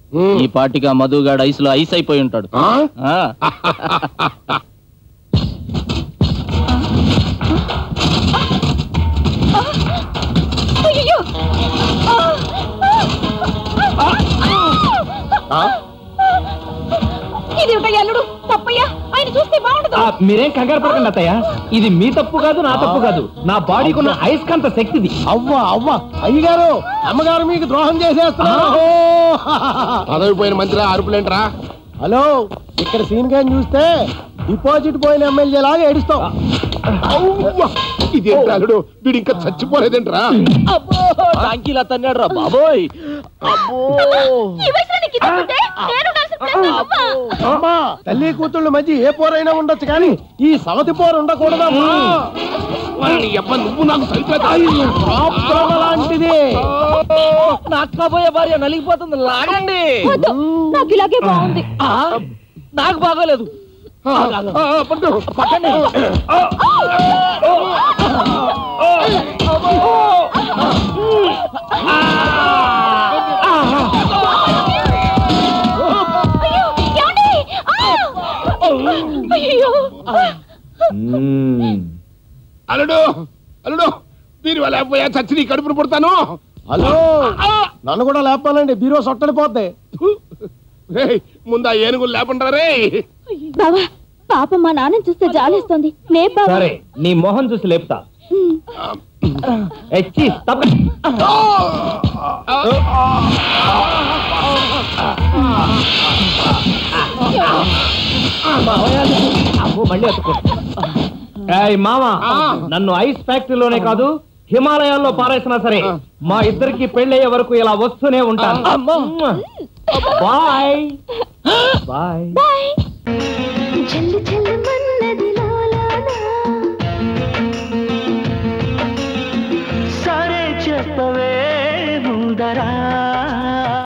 ఈ పాటికి ఆ మధుగాడు ఐస్ లో ఐస్ అయిపోయి ఉంటాడు ఆ? ఆ. అయ్యో ఆ? ఇది ఒక ఎల్లుడు తప్పయ్యా ఆయన చూస్తే బాగుండదు ఆ, మీరేం కంగారు పడకండి అత్తయ్య ఇది మీ తప్పు కాదు నా తప్పు కాదు నా బాడీకి ఉన్న అయస్కాంత శక్తిది అవ్వ అవ్వ అయ్యగారు అమ్మగారు మీకు ద్రోహం చేసేస్తున్నారు పదవి పోయిన మంత్రి అరుపులేంట్రా హలో ఇక్కడ సీన్ గాని చూస్తే డిపాజిట్ పోయిన ఎమ్మెల్యే లాగా ఏడుస్తావు అవ్వ! ఇదేంటి అల్లుడు వీడు ఇంకా చచ్చిపోలేదేంట్రా అబ్బో టాంకీలా తన్నాడు రా బాబోయ్ ఈ వయసులో నీకు ఇది ఉంటే నేను ఉండాల్సిన ప్లేస్ అమ్మా. అమ్మా తల్లి కూతుళ్ళ మధ్య ఏ పోరైనా ఉండొచ్చు కానీ ఈ సవతి పోరు ఉండకూడదమ్మా వారిని ఎవ్వ నువ్వు నాకు ప్రాబ్లం లాంటిది నాకు కాబోయే భార్య నలిగిపోతుంది లాగండి వద్దు నాకు ఇలాగే బాగుంది ఆ, నాకు బాగోలేదు పట్టండి అయ్యో ఏమండి ఆ! అయ్యో అల్లుడు అల్లుడు దీని వల్ల పోయా చచ్చి నీ కడుపును పుడతాను హలో నన్ను కూడా లేపాలండి బీరో సొట్టడిపోద్ది రేయ్, ముందా ఏనుగులు లేకుండా రే బావా పాపం మా నాన్నని చూస్తే జాలేస్తోంది నే బావా సరే నీ మొహం చూసి లేపుతా ఎచ్చి తప్ప అబ్బో, మళ్ళీ అతుక్కో. ఏయ్ మామ నన్ను ఐస్ ఫ్యాక్టరీలోనే కాదు హిమాలయాల్లో పారేసినా సరే మా ఇద్దరికి పెళ్ళయ్యే వరకు ఇలా వస్తూనే ఉంటాను బాయ్ బాయ్ బాయ్